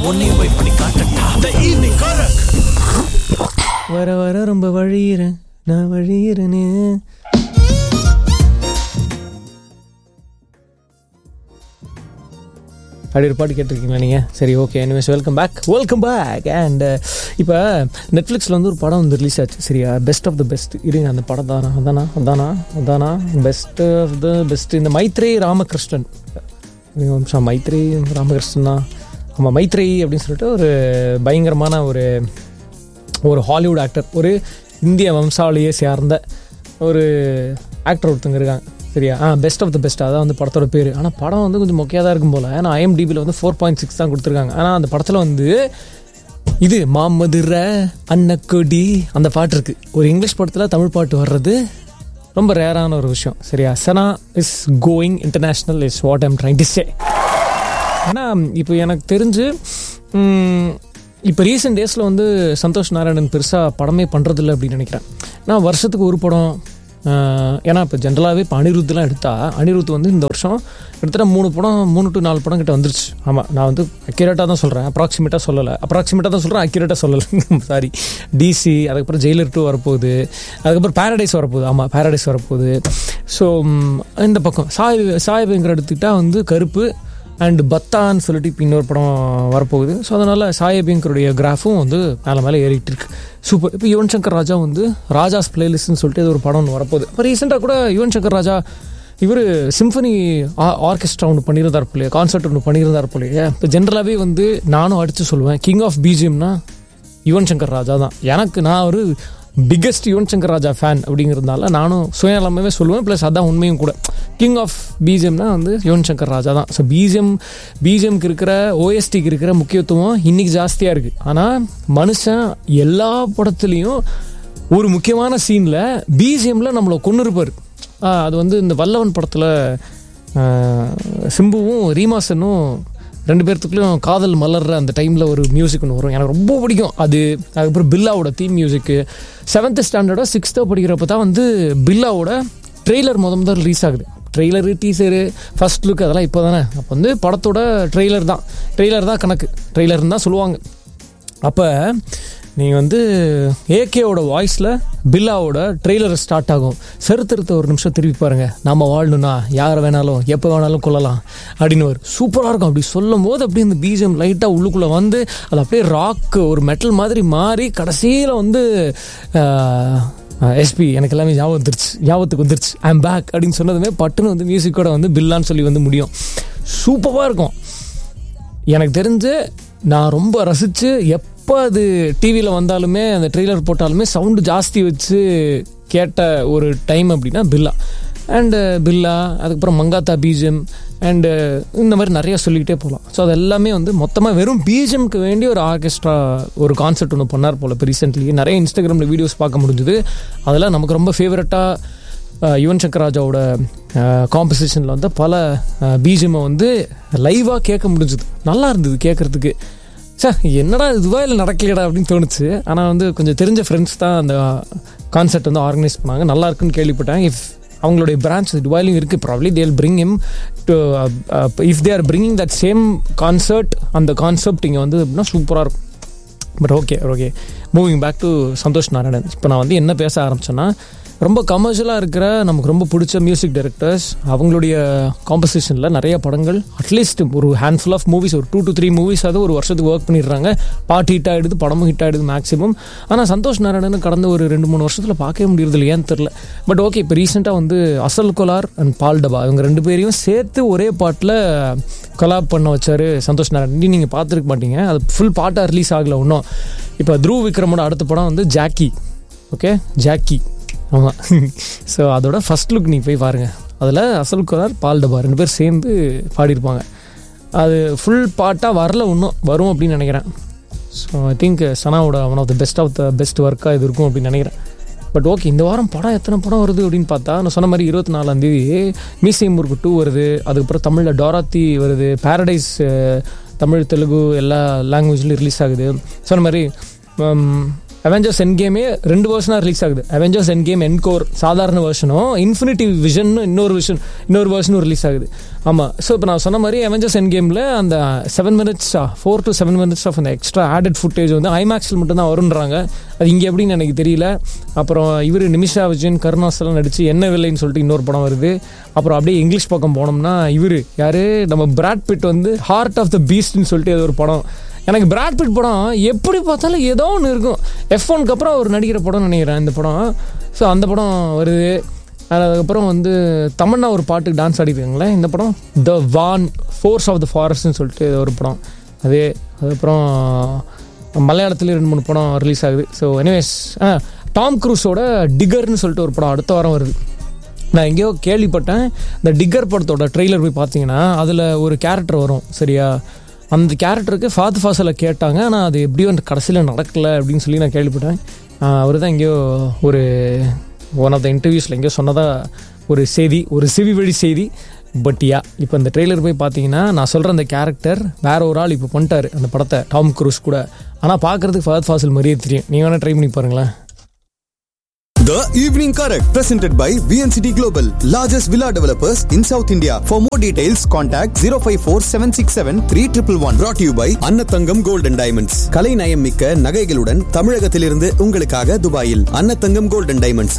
உன்னையும் போய் பண்ணி காட்டட்டா த ஈவினிங் கரக் வர வர ரொம்ப வழியிறேன் நான் வழியிறேனே அப்படி ஒரு பாட்டு கேட்டிருக்கீங்களா நீங்கள் சரி okay anyways welcome back welcome back and இப்போ நெட்ஃப்ளிக்ஸில் வந்து ஒரு படம் வந்து ரிலீஸ் ஆச்சு சரியா பெஸ்ட் ஆஃப் த பெஸ்ட் இருங்க அந்த படம் தானா அதானா அதானா அதானா பெஸ்ட் ஆஃப் த பெஸ்ட் இந்த மைத்ரே ராமகிருஷ்ணன் இருங்க ஒரு நிமிஷம் மைத்ரே ராமகிருஷ்ணனா ஆமாம் மைத்ரே அப்படின்னு சொல்லிட்டு ஒரு பயங்கரமான ஒரு ஒரு ஹாலிவுட் ஆக்டர் ஒரு இந்திய வம்சாவளியை சேர்ந்த ஒரு ஆக்டர் ஒருத்தங்க இருக்காங்க சரியா ஆ பெஸ்ட் ஆஃப் த பெஸ்ட் அதான் வந்து படத்தோட பேர் ஆனால் படம் வந்து கொஞ்சம் மொக்கையாக தான் இருக்கும் போல் ஏன்னா ஐஎம்டிபியில் வந்து ஃபோர் பாயிண்ட் சிக்ஸ் தான் கொடுத்துருக்காங்க ஆனால் அந்த படத்தில் வந்து இது மாமதுர அன்னக்கொடி அந்த பாட்டு இருக்குது ஒரு இங்கிலீஷ் படத்தில் தமிழ் பாட்டு வர்றது ரொம்ப ரேரான ஒரு விஷயம் சரியா Sana is going international is what I'm trying to say ஏன்னா இப்போ எனக்கு தெரிஞ்சு ம், இப்போ ரீசெண்ட் டேஸில் வந்து சந்தோஷ் நாராயணன் பெருசாக படமே பண்ணுறதில்ல அப்படின்னு நினைக்கிறேன் நான் வருஷத்துக்கு ஒரு படம் ஆஹ், ஏன்னா இப்போ ஜென்ரலாகவே இப்போ அனிருத்லாம் எடுத்தா அனிருத் வந்து இந்த வருஷம் கிட்டத்தட்ட மூணு படம் மூணு டு நாலு படம் கிட்ட வந்துருச்சு ஆமாம் நான் வந்து அக்யூரேட்டாக தான் சொல்கிறேன் அப்ராக்சிமேட்டாக சொல்லலை அப்ராக்சிமேட்டாக தான் சொல்கிறேன் அக்யூரேட்டாக சொல்லலை சாரி டிசி அதுக்கப்புறம் ஜெயிலர் டூ வரப்போகுது அதுக்கப்புறம் பேரடைஸ் வரப்போகுது ஆமாம் பேரடைஸ் வரப்போகுது ஸோ இந்த பக்கம் சாய் சாய்வுங்கிற எடுத்துக்கிட்டா வந்து கருப்பு அண்ட் பத்தான்னு சொல்லிட்டு இப்போ இன்னொரு படம் வரப்போகுது ஸோ அதனால் சாயபிங்கருடைய கிராஃபும் வந்து மேலே மேலே ஏறிட்டு இருக்கு சூப்பர் இப்போ யுவன் சங்கர் ராஜா வந்து ராஜாஸ் பிளேலிஸ்ட்னு சொல்லிட்டு இது ஒரு படம் ஒன்று வரப்போகுது இப்போ ரீசெண்டாக கூட யுவன் சங்கர் ராஜா இவர் சிம்பனி ஆர்கெஸ்ட்ரா ஒன்று பண்ணியிருந்தார் போலையே கான்சர்ட் ஒன்று பண்ணியிருந்தார் போலையே இப்போ ஜென்ரலாகவே வந்து நானும் அடித்து சொல்லுவேன் கிங் ஆஃப் பிஜிஎம்னா யுவன் சங்கர் ராஜா தான் எனக்கு நான் ஒரு பிக்கஸ்ட் யுவன் சங்கர் ராஜா ஃபேன் அப்படிங்கிறதுனால நானும் சுயநலமாகவே சொல்லுவேன் ப்ளஸ் அதான் உண்மையும் கூட கிங் ஆஃப் பிஜிஎம்னா வந்து யுவன் சங்கர் ராஜா தான் ஸோ பிஜிஎம் பிஜிஎம்க்கு இருக்கிற ஓஎஸ்டிக்கு இருக்கிற முக்கியத்துவம் இன்னைக்கு ஜாஸ்தியாக இருக்குது ஆனால் மனுஷன் எல்லா படத்துலேயும் ஒரு முக்கியமான சீனில் பிஜிஎம்மில் நம்மளை கொண்டு இருப்பார் அது வந்து இந்த வல்லவன் படத்தில் சிம்புவும் ரீமாசனும் ரெண்டு பேர்த்துக்குள்ளேயும் காதல் மலர்ற அந்த டைமில் ஒரு மியூசிக் ஒன்று வரும் எனக்கு ரொம்ப பிடிக்கும் அது அதுக்கப்புறம் பில்லாவோட தீம் மியூசிக்கு செவன்த் ஸ்டாண்டர்டோ சிக்ஸ்த்தோ படிக்கிறப்ப தான் வந்து பில்லாவோட ட்ரெய்லர் முத முதல் ரிலீஸ் ஆகுது ட்ரெய்லரு டீசரு ஃபர்ஸ்ட் லுக் அதெல்லாம் இப்போ தானே அப்போ வந்து படத்தோட ட்ரெய்லர் தான் ட்ரெய்லர் தான் கணக்கு ட்ரெய்லர்னு தான் சொல்லுவாங்க அப்போ நீங்கள் வந்து ஏகேவோட வாய்ஸில் பில்லாவோட ட்ரெய்லர் ஸ்டார்ட் ஆகும் சரித்திரத்தை ஒரு நிமிஷம் திருப்பி பாருங்க நம்ம வாழணும்னா யாரை வேணாலும் எப்போ வேணாலும் கொல்லலாம் அப்படின்னு ஒரு சூப்பராக இருக்கும் அப்படி சொல்லும் போது அப்படியே இந்த பீஜம் லைட்டாக உள்ளுக்குள்ளே வந்து அது அப்படியே ராக் ஒரு மெட்டல் மாதிரி மாறி கடைசியில் வந்து எஸ்பி எனக்கு எல்லாமே ஞாபகம் வந்துருச்சு ஞாபகத்துக்கு வந்துருச்சு ஐம் பேக் அப்படின்னு சொன்னதுமே பட்டுன்னு வந்து மியூசிக்கோட வந்து பில்லான்னு சொல்லி வந்து முடியும் சூப்பராக இருக்கும் எனக்கு தெரிஞ்சு நான் ரொம்ப ரசித்து எப்போ அது டிவியில் வந்தாலுமே அந்த ட்ரெய்லர் போட்டாலுமே சவுண்டு ஜாஸ்தி வச்சு கேட்ட ஒரு டைம் அப்படின்னா பில்லா அண்டு பில்லா அதுக்கப்புறம் மங்காத்தா பீஜம் அண்டு இந்த மாதிரி நிறைய சொல்லிக்கிட்டே போகலாம் ஸோ அது எல்லாமே வந்து மொத்தமாக வெறும் பீஜம்க்கு வேண்டி ஒரு ஆர்கெஸ்ட்ரா ஒரு கான்செப்ட் ஒன்று பண்ணார் போல் இப்போ ரீசெண்ட்லி நிறைய இன்ஸ்டாகிராமில் வீடியோஸ் பார்க்க முடிஞ்சுது அதெல்லாம் நமக்கு ரொம்ப ஃபேவரட்டாக அஹ் யுவன் சங்கர் ராஜாவோட காம்பசிஷனில் வந்து பல பிஜிஎம்மை வந்து லைவாக கேட்க முடிஞ்சுது நல்லா இருந்தது கேட்குறதுக்கு சே என்னடா இதுவா இல்லை நடக்கலையடா அப்படின்னு தோணுச்சு ஆனால் வந்து கொஞ்சம் தெரிஞ்ச ஃப்ரெண்ட்ஸ் தான் அந்த கான்செர்ட் வந்து ஆர்கனைஸ் பண்ணாங்க நல்லா இருக்குன்னு கேள்விப்பட்டேன் இஃப் அவங்களுடைய பிரான்ச் துபாயிலும் இருக்குது ப்ராப்ளி தேல் bring him to if they are bringing that same concert அந்த கான்செப்ட் இங்கே வந்து அப்படின்னா சூப்பராக இருக்கும் but okay okay moving back to Santhosh Narayanan இப்போ நான் வந்து என்ன பேச ஆரம்பிச்சேன்னா ரொம்ப கமர்ஷியலாக இருக்கிற நமக்கு ரொம்ப பிடிச்ச மியூசிக் டைரக்டர்ஸ் அவங்களுடைய காம்பசிஷனில் நிறைய படங்கள் அட்லீஸ்ட் ஒரு ஹேண்ட்ஃபுல் ஆஃப் மூவிஸ் ஒரு டூ டு த்ரீ மூவிஸ் அது ஒரு வருஷத்துக்கு ஒர்க் பண்ணிடுறாங்க பாட்டு ஹிட் ஆகிடுது படமும் ஹிட் ஆகிடுது மேக்ஸிமம் ஆனால் சந்தோஷ் நாராயணன் கடந்த ஒரு ரெண்டு மூணு வருஷத்தில் பார்க்கவே முடியறது இல்லை ஏன்னு தெரில பட் ஓகே இப்போ ரீசெண்டாக வந்து அசல் கொலார் அண்ட் பால் டபா இவங்க ரெண்டு பேரையும் சேர்த்து ஒரே பாட்டில் கொலாப் பண்ண வச்சாரு சந்தோஷ் நாராயணன் நீங்கள் பார்த்துருக்க மாட்டீங்க அது ஃபுல் பாட்டாக ரிலீஸ் ஆகல இன்னும் இப்போ த்ரூ விக்ரமோட அடுத்த படம் வந்து ஜாக்கி ஓகே ஜாக்கி ஆமாம் ஸோ அதோட ஃபர்ஸ்ட் லுக் நீங்கள் போய் பாருங்கள் அதில் அசல் குலார் பால் டபா ரெண்டு பேர் சேர்ந்து பாடியிருப்பாங்க அது ஃபுல் பாட்டாக வரல இன்னும் வரும் அப்படின்னு நினைக்கிறேன் ஸோ ஐ திங்க் சனாவோட one of the best of the best ஒர்க்காக இது இருக்கும் அப்படின்னு நினைக்கிறேன் பட் ஓகே இந்த வாரம் படம் எத்தனை படம் வருது அப்படின்னு பார்த்தா நான் சொன்ன மாதிரி இருபத்தி நாலாந்தேதி மீசியம் முருக்கு டூ வருது அதுக்கப்புறம் தமிழில் டோராத்தி வருது பேரடைஸ் தமிழ் தெலுங்கு எல்லா லாங்குவேஜ்லையும் ரிலீஸ் ஆகுது சொன்ன மாதிரி அவெஞ்சர்ஸ் என் கேமே ரெண்டு வருஷனாக ரிலீஸ் ஆகுது அவெஞ்சர்ஸ் என் கேம் என்கோர் சாதாரண வெர்ஷனும் இன்ஃபினிட்டி விஷன் இன்னொரு விஷன் இன்னொரு வெர்ஷனும் ரிலீஸ் ஆகுது ஆமாம் ஸோ இப்போ நான் சொன்ன மாதிரி அவெஞ்சர்ஸ் என் கேமில் அந்த seven minutes four to seven minutes of அந்த எக்ஸ்ட்ரா ஆடட் ஃபுட்டேஜ் வந்து ஐமேக்ஸில் மட்டும்தான் வருன்றாங்க அது இங்கே எப்படின்னு எனக்கு தெரியல அப்புறம் இவர் நிமிஷா விஜயன் கருணாசலம் நடித்து என்ன வில்லைன்னு சொல்லிட்டு இன்னொரு படம் வருது அப்புறம் அப்படியே இங்கிலீஷ் பக்கம் போனோம்னா இவர் யார் நம்ம பிராட் பிட் வந்து ஹார்ட் ஆஃப் த பீஸ்ட்னு சொல்லிட்டு அது ஒரு படம் எனக்கு பிராட் பிட் படம் எப்படி பார்த்தாலும் ஏதோ ஒன்று இருக்கும் எஃப் ஒனுக்கு அப்புறம் ஒரு நடிக்கிற படம்னு நினைக்கிறேன் இந்த படம் ஸோ அந்த படம் வருது அதுக்கப்புறம் வந்து தமன்னா ஒரு பாட்டுக்கு டான்ஸ் ஆடிருக்காங்களே இந்த படம் த வான் ஃபோர்ஸ் ஆஃப் த ஃபாரஸ்ட்னு சொல்லிட்டு ஒரு படம் அது அதுக்கப்புறம் மலையாளத்துலேயும் ரெண்டு மூணு படம் ரிலீஸ் ஆகுது ஸோ எனிவேஸ் டாம் க்ரூஸோட டிகர்னு சொல்லிட்டு ஒரு படம் அடுத்த வாரம் வருது நான் எங்கேயோ கேள்விப்பட்டேன் இந்த டிக்கர் படத்தோட ட்ரெய்லர் போய் பார்த்தீங்கன்னா அதில் ஒரு கேரக்டர் வரும் சரியா அந்த கேரக்டருக்கு ஃபாத் ஃபாசலை கேட்டாங்க ஆனால் அது எப்படியோ அந்த கடைசியில் நடக்கலை அப்படின்னு சொல்லி நான் கேள்விப்பட்டேன் அவர் தான் எங்கேயோ ஒரு ஒன் ஆஃப் த இன்டர்வியூஸில் எங்கேயோ சொன்னதாக ஒரு செய்தி ஒரு செவி வழி செய்தி பட் யா இப்போ இந்த ட்ரெய்லர் போய் பார்த்தீங்கன்னா நான் சொல்கிற அந்த கேரக்டர் வேற ஒரு ஆள் இப்போ பண்ணிட்டாரு அந்த படத்தை டாம் குரூஸ் கூட ஆனால் பார்க்குறதுக்கு ஃபஹத் ஃபாசில் மாதிரியே தெரியும் நீங்கள் வேணால் ட்ரை பண்ணி பாருங்களேன் The Evening Correct, presented by VNCT Global, largest villa developers in South India. For more details, contact 054 767 3111. Brought to you by அன்னத்தங்கம் Gold and Diamonds. கலை நயம் மிக்க நகைகளுடன் தமிழகத்திலிருந்து உங்களுக்காக துபாயில் அன்னத்தங்கம் Gold and Diamonds.